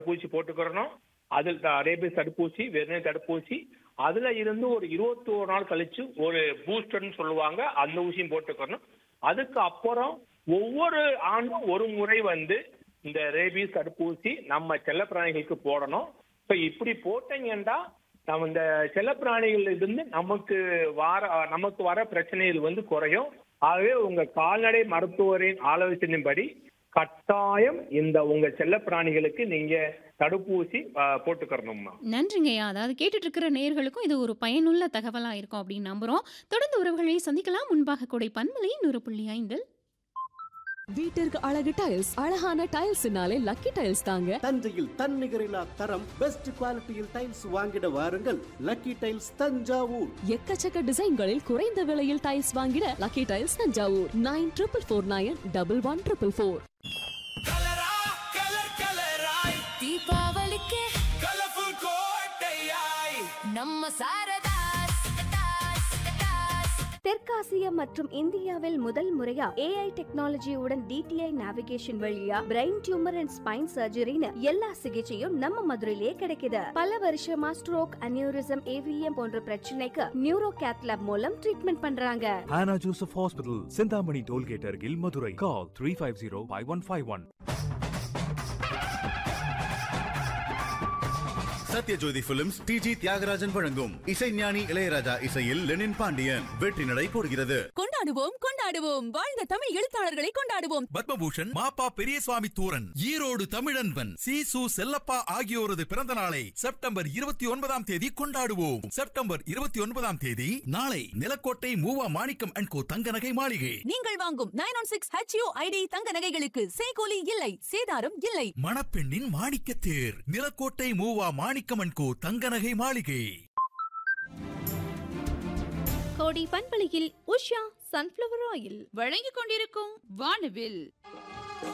பூச்சி போட்டுக்கிறணும் அதில் ரேபிஸ் தடுப்பூசி வெறிநோய் தடுப்பூசி அதுல இருந்து ஒரு இருபத்தி ஒரு நாள் கழிச்சு ஒரு பூஸ்டர்னு சொல்லுவாங்க அந்த ஊசியும் போட்டுக்கணும் அதுக்கு அப்புறம் ஒவ்வொரு ஆண்டும் ஒரு முறை வந்து இந்த ரேபிஸ் தடுப்பூசி நம்ம செல்லப்பிராணிகளுக்கு போடணும் ஸோ இப்படி போட்டீங்கன்னா நம்ம இந்த செல்லப்பிராணிகள் இருந்து நமக்கு வர நமக்கு வர பிரச்சனைகள் வந்து குறையும் ஆகவே உங்க கால்நடை மருத்துவரின் ஆலோசனையின்படி கட்டாயம் இந்த உங்க செல்லப்பிராணிகளுக்கு நீங்க தடுப்பூசி அஹ், போட்டுக்கறணும்மா நன்றிங்கய்யா அதாவது கேட்டுட்டு இருக்கிற நேயர்களுக்கும் இது ஒரு பயனுள்ள தகவலா இருக்கும் அப்படின்னு நம்புறோம் தொடர்ந்து உறவுகளை சந்திக்கலாம் முன்பாக கூடை பன்மலை நூறு புள்ளி ஐந்தில் வீட்டிற்கு அழகு டைல்ஸ் அழகான டைல்ஸ்னாலே லக்கி டைல்ஸ் தாங்க தஞ்சையில் தன்னிகரில்லா தரம் பெஸ்ட் குவாலிட்டியில் டைல்ஸ் வாங்கிட வாருங்கள் லக்கி டைல்ஸ் தஞ்சாவூர் எக்கச்சக்க டிசைன்களில் குறைந்த விலையில் டைல்ஸ் வாங்கிட lucky tiles Thanjavur nine triple four nine double one triple four கலரா கலர் கலராய் தீபாவளிக்கு கலர்ஃபுல் கோட்டையாய் நம்ம சாரதாஸ் தெற்காசியா மற்றும் இந்தியாவில் முதல் முறையா ஏஐ டெக்னாலஜியுடன் டிடிஐ நேவிகேஷன் வழியா பிரெயின் டியூமர் அண்ட் ஸ்பைன் சர்ஜரின்னு எல்லா சிகிச்சையும் நம்ம மதுரையிலேயே கிடைக்குது பல வருஷமா ஸ்ட்ரோக் அனியூரிசம் ஏவிஎம் போன்ற பிரச்சனைக்கு நியூரோ கேத்லாப் மூலம் ட்ரீட்மெண்ட் பண்றாங்க Hannah Joseph Hospital, Sindhamani Tollgate, Argil, Madurai. Call 350 5151. Sathyajothi films T G Thyagarajan வழங்கும் இசைஞானி இளையராஜா இசையில் லெனின் பாண்டியன் வெற்றி நடை போடுகிறது கொண்டாடுவோம் கொண்டாடுவோம் வாழ்ந்த தமிழ் எழுத்தாளர்களை கொண்டாடுவோம் பத்மபூஷன் மாப்பா பெரியசுவாமி தூரன் ஈரோடு தமிழன்பன் சி சு செல்லப்பா ஆகியோரது பிறந்த நாளை செப்டம்பர் இருபத்தி ஒன்பதாம் தேதி கொண்டாடுவோம் செப்டம்பர் இருபத்தி ஒன்பதாம் தேதி நாளை நிலக்கோட்டை மூவா மாணிக்கம் அண்ட் கோ தங்க நகை மாளிகை நீங்கள் வாங்கும் nine one six HUID தங்க நகைகளுக்கு சேகோலி இல்லை சேதாரம் இல்லை மணப்பெண்ணின் மாணிக்க தேர் நிலக்கோட்டை மூவா மாணிக்கம் அண்ட் கோ தங்க நகை மாளிகை கோடி பண்பலையில் உஷா சன்ஃப்ளவர் ஆயில் வழங்கிக் கொண்டிருக்கும் வானவில்